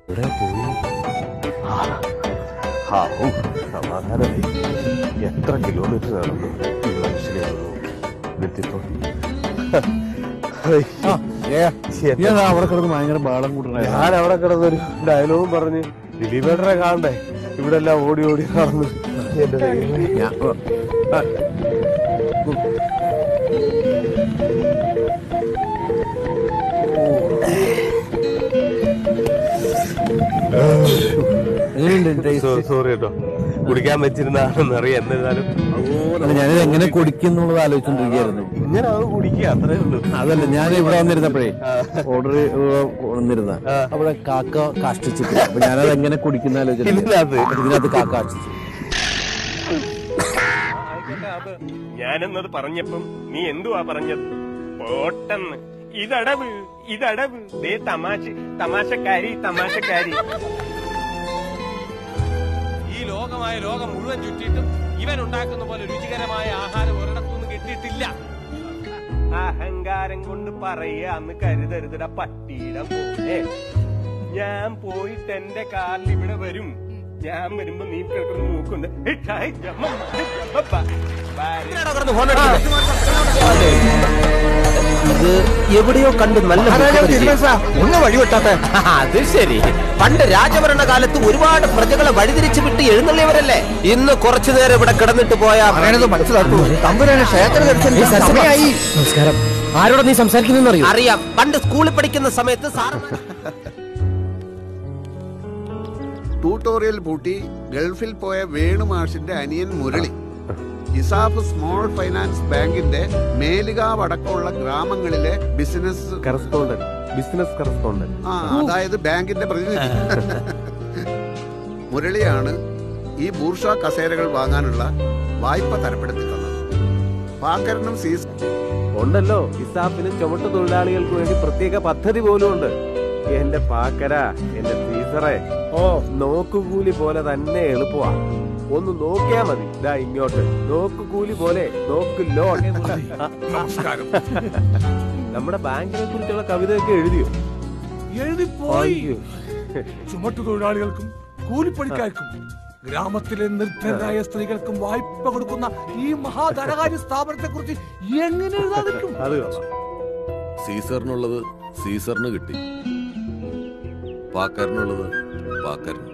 ഇവിടെ പോയി ആ, ആ, ഓ, സമാധാനമായി എത്ര കിലോമീറ്റർ നടന്നു ഈ മനുഷ്യനെ വന്നു ഇതെത്തിപ്പോ ഇയാൾ അവിടെ കിടന്ന് ഭയങ്കര ബാളം കൂട്ടണ ഞാൻ അവിടെ കിടന്നൊരു ഡയലോഗും പറഞ്ഞ് ദിലീപേട്ടനെ കാണണ്ടേ ഇവിടെ എല്ലാം ഓടി ഓടി നടന്നു എന്റെ ദൈവമേ. എങ്ങനെയുണ്ട് സോ- സോറി കേട്ടോ കുടിക്കാൻ വെച്ചിരുന്നാണെന്ന് അറിയാം എന്നിരുന്നാലും അല്ല, ഞാനിത് എങ്ങനെ കുടിക്കും എന്നുള്ളത് ആലോചിച്ചോണ്ടിരിക്കുകയായിരുന്നു ഇങ്ങനെ അത് കുടിക്കുക അത്രേ ഉള്ളൂ അതല്ല ഞാൻ ഇവിടെ വന്നിരുന്നപ്പോഴേ ഓർഡർ വന്നിരുന്ന ആ. അവിടെ കാക്ക കാഷ്ടിച്ചിട്ടില്ല അപ്പൊ ഞാനത് എങ്ങനെ കുടിക്കുന്ന ആലോചിച്ചിട്ട് ഇതിനകത്ത്? ഇതിനകത്ത് കാക്ക കാഷ്ടിച്ചു ഞാനെന്നത് പറഞ്ഞപ്പം നീ എന്തുവാ പറഞ്ഞത് പോട്ടെന്ന് ഇതടവ് ഇതടവ് ദേ തമാശ തമാശക്കാരി തമാശക്കാരി ഈ ലോകമായ ലോകം മുഴുവൻ ചുറ്റിയിട്ടും ഇവൻ ഉണ്ടാക്കുന്ന പോലെ രുചികരമായ ആഹാരം ഒരിടത്തുനിന്ന് കിട്ടിയിട്ടില്ല അഹങ്കാരം കൊണ്ട് പറയാന്ന് കരുതരുതട പട്ടിയുടെ പോലെ ഞാൻ പോയിട്ട് എന്റെ കാറിൽ ഇവിടെ വരും ഞാൻ വരുമ്പോ നീ കിടക്കുന്ന മൂക്കുണ്ട് ഇട്ടായി ജമ്മ, ജമ്മ, ബ. ഭാര്യ ഇത് എവിടെയോ കണ്ട് നല്ല ഒന്ന് വഴിവിട്ടാത്ത അത് ശരി പണ്ട് രാജഭരണ കാലത്ത് ഒരുപാട് പ്രജകളെ വഴിതിരിച്ചു വിട്ട് എഴുന്നള്ളിയവരല്ലേ ഇന്ന് കുറച്ചു നേരം ഇവിടെ കിടന്നിട്ട് പോയാ മനസ്സിലാക്കൂ നമസ്കാരം ആരോടാ നീ സംസാരിക്കുന്നറിയോ അറിയാം പണ്ട് സ്കൂളിൽ പഠിക്കുന്ന സമയത്ത് സാറ് ട്യൂട്ടോറിയൽ പൂട്ടി ഗൾഫിൽ പോയ വേണുമാഷിന്റെ അനിയൻ മുരളി ഇസാഫ് സ്മോൾ ഫൈനാൻസ് ബാങ്കിന്റെ മേലുകാവ് അടക്കമുള്ള ഗ്രാമങ്ങളിലെ ബിസിനസ് കറസ്പോണ്ടന്റ് ബിസിനസ് കറസ്പോണ്ടന്റ് ആ അതായത് ബാങ്കിന്റെ പ്രതിനിധി മുരളിയാണ് ഈ ബൂർഷ കസേരകൾ വാങ്ങാനുള്ള വായ്പ തരപ്പെടുത്തി തന്നത് പാക്കരനും സീസ് ഉണ്ടല്ലോ ഇസാഫിനും ചുമട്ട് തൊഴിലാളികൾക്ക് വേണ്ടി പ്രത്യേക പദ്ധതി പോലും ഉണ്ട് എന്റെ പാക്കര എന്റെ ടീച്ചറെ ഓ നോക്കുകൂലി പോലെ തന്നെ എളുപ്പമാ ഒന്ന് നോക്കിയാ മതി ഇതാ ഇങ്ങോട്ട് നോക്കുകൂലി പോലെ നോക്ക് ലോൺ നമസ്കാരം നമ്മുടെ ബാങ്കിനെ കുറിച്ചുള്ള കവിതയൊക്കെ എഴുതിയോ എഴുതിപ്പോയി അയ്യോ. ചുമട്ടു തൊഴിലാളികൾക്കും കൂലിപ്പണിക്കാർക്കും ഗ്രാമത്തിലെ നിർദ്ധരായ സ്ത്രീകൾക്കും വായ്പ കൊടുക്കുന്ന ഈ മഹാധനകാര്യ സ്ഥാപനത്തെ കുറിച്ച് എങ്ങനെ എഴുതാതിരിക്കും അത് കൊള്ളാം സീസറിനുള്ളത് സീസറിന് കിട്ടി പാക്കറിനുള്ളത് പാക്കറിന്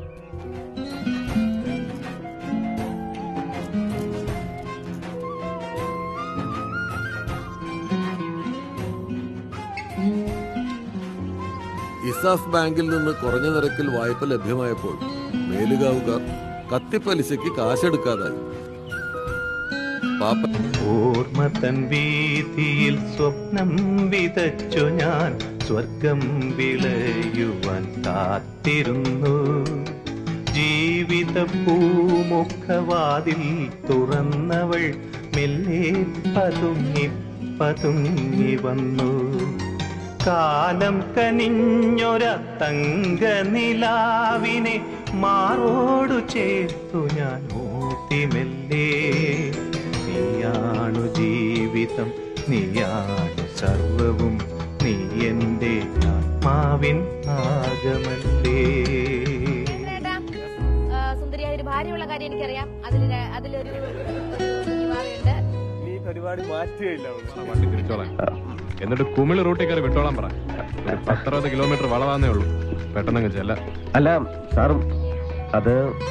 ഇസാഫ് ബാങ്കിൽ നിന്ന് കുറഞ്ഞ നിരക്കിൽ വായ്പ ലഭ്യമായപ്പോൾ മേലുകാവുകാർ കത്തിപ്പലിശയ്ക്ക് കാശെടുക്കാതായി പാപ്പ ഓർമ്മ തൻ വീതിയിൽ സ്വപ്നം വിതച്ചു ഞാൻ സ്വർഗം വിളയുവാൻ കാത്തിരുന്നു ജീവിത പൂമുഖവാതിൽ തുറന്നവൾ മെല്ലെ പതുങ്ങി പതുങ്ങി വന്നു കാലം കനിഞ്ഞൊര തങ്ക നിലാവിനെ മാറോടു ചേർത്തു ഞാൻ ഊട്ടിമെല്ലേ നീയാണു ജീവിതം നീയാണു സർവവും നീ എൻ്റെ ആത്മാവിൻ ഭാഗമല്ലേ സുന്ദരിയായ ഒരു ഭാര്യയുള്ള കാര്യം എനിക്കറിയാം അതിൽ അതിലൊരു ഒരു യുവാവുണ്ട് നീ പരിപാടി മാറ്റുകയില്ല അവള്. വണ്ടി തിരിച്ചോളാൻ എന്നിട്ട് കുമിളി റൂട്ടിൽ കയറി വിട്ടോളാൻ പറ ഒരു പത്തറുപത് കിലോമീറ്റർ വളവാന്നേ ഉള്ളൂ പെട്ടെന്ന് ചെല്ല അല്ല സാറും അത്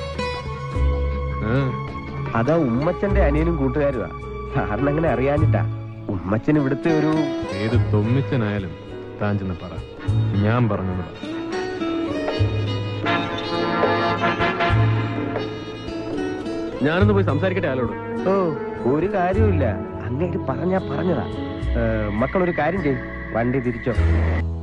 ഏ, അതാ ഉമ്മച്ചന്റെ അനിയനും കൂട്ടുകാരുവാ സാറിന് അങ്ങനെ അറിയാനിട്ടാ ഉമ്മച്ചൻ ഇവിടുത്തെ ഒരു ഏത് തൊമ്മിച്ചനായാലും താൻ ചെന്ന് പറ ഞാൻ പറഞ്ഞത് പറ. ഞാനൊന്ന് പോയി സംസാരിക്കട്ടെ ആലോട് ഓ ഒരു കാര്യമില്ല അങ്ങേര് പറഞ്ഞാ പറഞ്ഞതാ ഏ, മക്കളൊരു കാര്യം ചെയ്യും വണ്ടി തിരിച്ചോ